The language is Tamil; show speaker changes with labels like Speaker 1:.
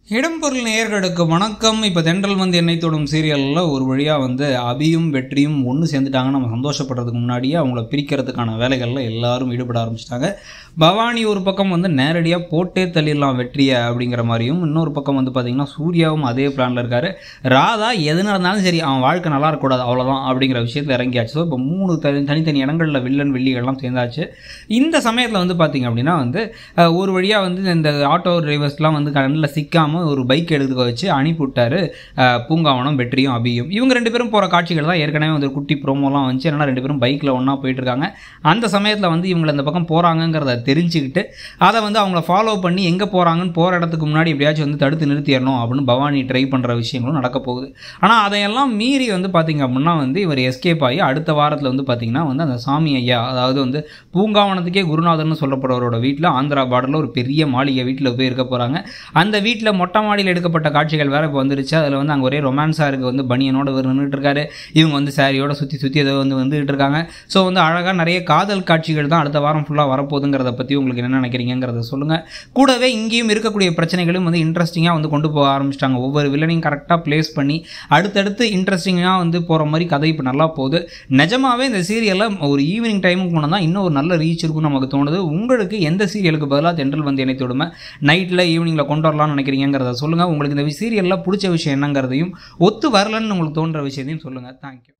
Speaker 1: இடம்பொருள் நேயர்களுக்கு வணக்கம் இப்போ தென்றல் வந்து என்னை தொடும் சீரியலில் ஒரு வழியாக வந்து அபியும் வெற்றியும் ஒன்று சேர்ந்துட்டாங்க நம்ம சந்தோஷப்படுறதுக்கு முன்னாடியே அவங்கள பிரிக்கிறதுக்கான வேலைகளில் எல்லாரும் ஈடுபட ஆரம்பிச்சிட்டாங்க பவானி ஒரு பக்கம் வந்து நேரடியாக போட்டே தள்ளிடலாம் வெற்றியை அப்படிங்கிற மாதிரியும் இன்னொரு பக்கம் வந்து பார்த்திங்கன்னா சூர்யாவும் அதே பிளானில் இருக்கார் ராதா எது நடந்தாலும் சரி அவன் வாழ்க்கை நல்லா இருக்கக்கூடாது அவ்வளோதான் அப்படிங்கிற விஷயத்தில் இறங்கியாச்சு ஸோ இப்போ மூணு தனி தனித்தனி இடங்களில் வில்லன் வில்லிகள்லாம் சேர்ந்தாச்சு இந்த சமயத்தில் வந்து பார்த்திங்க அப்படின்னா வந்து அஹ், ஒரு வழியாக வந்து இந்த ஆட்டோ டிரைவர்ஸ்லாம் வந்து கண்ணில் சிக்காமல் ஒரு பைக் எடுத்துக்க வச்சு அனுப்பிவிட்டாரு அஹ், பூங்காவனம் வெற்றியும் அபியும் இவங்க ரெண்டு பேரும் போகிற காட்சிகள் தான் ஏற்கனவே வந்து ஒரு குட்டி ப்ரோமோலாம் வந்துச்சு என்னன்னா ரெண்டு பேரும் பைக்கில் ஒன்றா போயிட்டு இருக்காங்க அந்த சமயத்தில் வந்து இவங்களை இந்த பக்கம் போகிறாங்கங்கிறத தெரிஞ்சுக்கிட்டு அதை வந்து அவங்கள ஃபாலோ பண்ணி எங்கே போகிறாங்கன்னு போகிற இடத்துக்கு முன்னாடி எப்படியாச்சும் வந்து தடுத்து நிறுத்திடணும் அப்படின்னு பவானி ட்ரை பண்ணுற விஷயங்களும் நடக்க போகுது ஆனால் அதையெல்லாம் மீறி வந்து பார்த்திங்க அப்படின்னா வந்து இவர் எஸ்கேப் ஆகி அடுத்த வாரத்தில் வந்து பார்த்திங்கன்னா வந்து அந்த சாமி ஐயா அதாவது வந்து பூங்காவனத்துக்கே குருநாதர்னு சொல்லப்படுறவரோட வீட்டில் ஆந்திரா பார்டரில் ஒரு பெரிய மாளிகை வீட்டில் போய் இருக்க போகிறாங்க அந்த வீட்டில் மொட்டை மாடியில் எடுக்கப்பட்ட காட்சிகள் வேறு இப்போ வந்துருச்சு அதில் வந்து அங்கே ஒரே ரொமான்ஸாக இருக்குது வந்து பனியனோட இவர் நின்றுட்டு இருக்காரு இவங்க வந்து சாரியோட சுற்றி சுற்றி ஏதோ வந்து வந்துகிட்டு இருக்காங்க ஸோ வந்து அழகாக நிறைய காதல் காட்சிகள் தான் அடுத்த வாரம் ஃபுல்லாக வரப்போகுதுங்கிறத பற்றி உங்களுக்கு என்ன நினைக்கிறீங்கிறத சொல்லுங்கள் கூடவே இங்கேயும் இருக்கக்கூடிய பிரச்சனைகளும் வந்து இன்ட்ரெஸ்டிங்காக வந்து கொண்டு போக ஆரம்பிச்சிட்டாங்க ஒவ்வொரு வில்லனையும் கரெக்டாக ப்ளேஸ் பண்ணி அடுத்தடுத்து இன்ட்ரெஸ்டிங்காக வந்து போகிற மாதிரி கதை இப்போ நல்லா போகுது நிஜமாவே இந்த சீரியலில் ஒரு ஈவினிங் டைமுக்கு போனால் தான் இன்னும் ஒரு நல்ல ரீச் இருக்கும்னு நமக்கு தோணுது உங்களுக்கு எந்த சீரியலுக்கு பதிலாக தென்றல் வந்து என்னை தொடுமை நைட்டில் ஈவினிங்கில் கொண்டு வரலாம்னு நினைக்கிறீங்கிறத சொல்லுங்கள் உங்களுக்கு இந்த சீரியலில் பிடிச்ச விஷயம் என்னங்கிறதையும் ஒத்து வரலன்னு உங்களுக்கு தோன்ற விஷயத்தையும் சொல்லுங்கள் தேங்க்யூ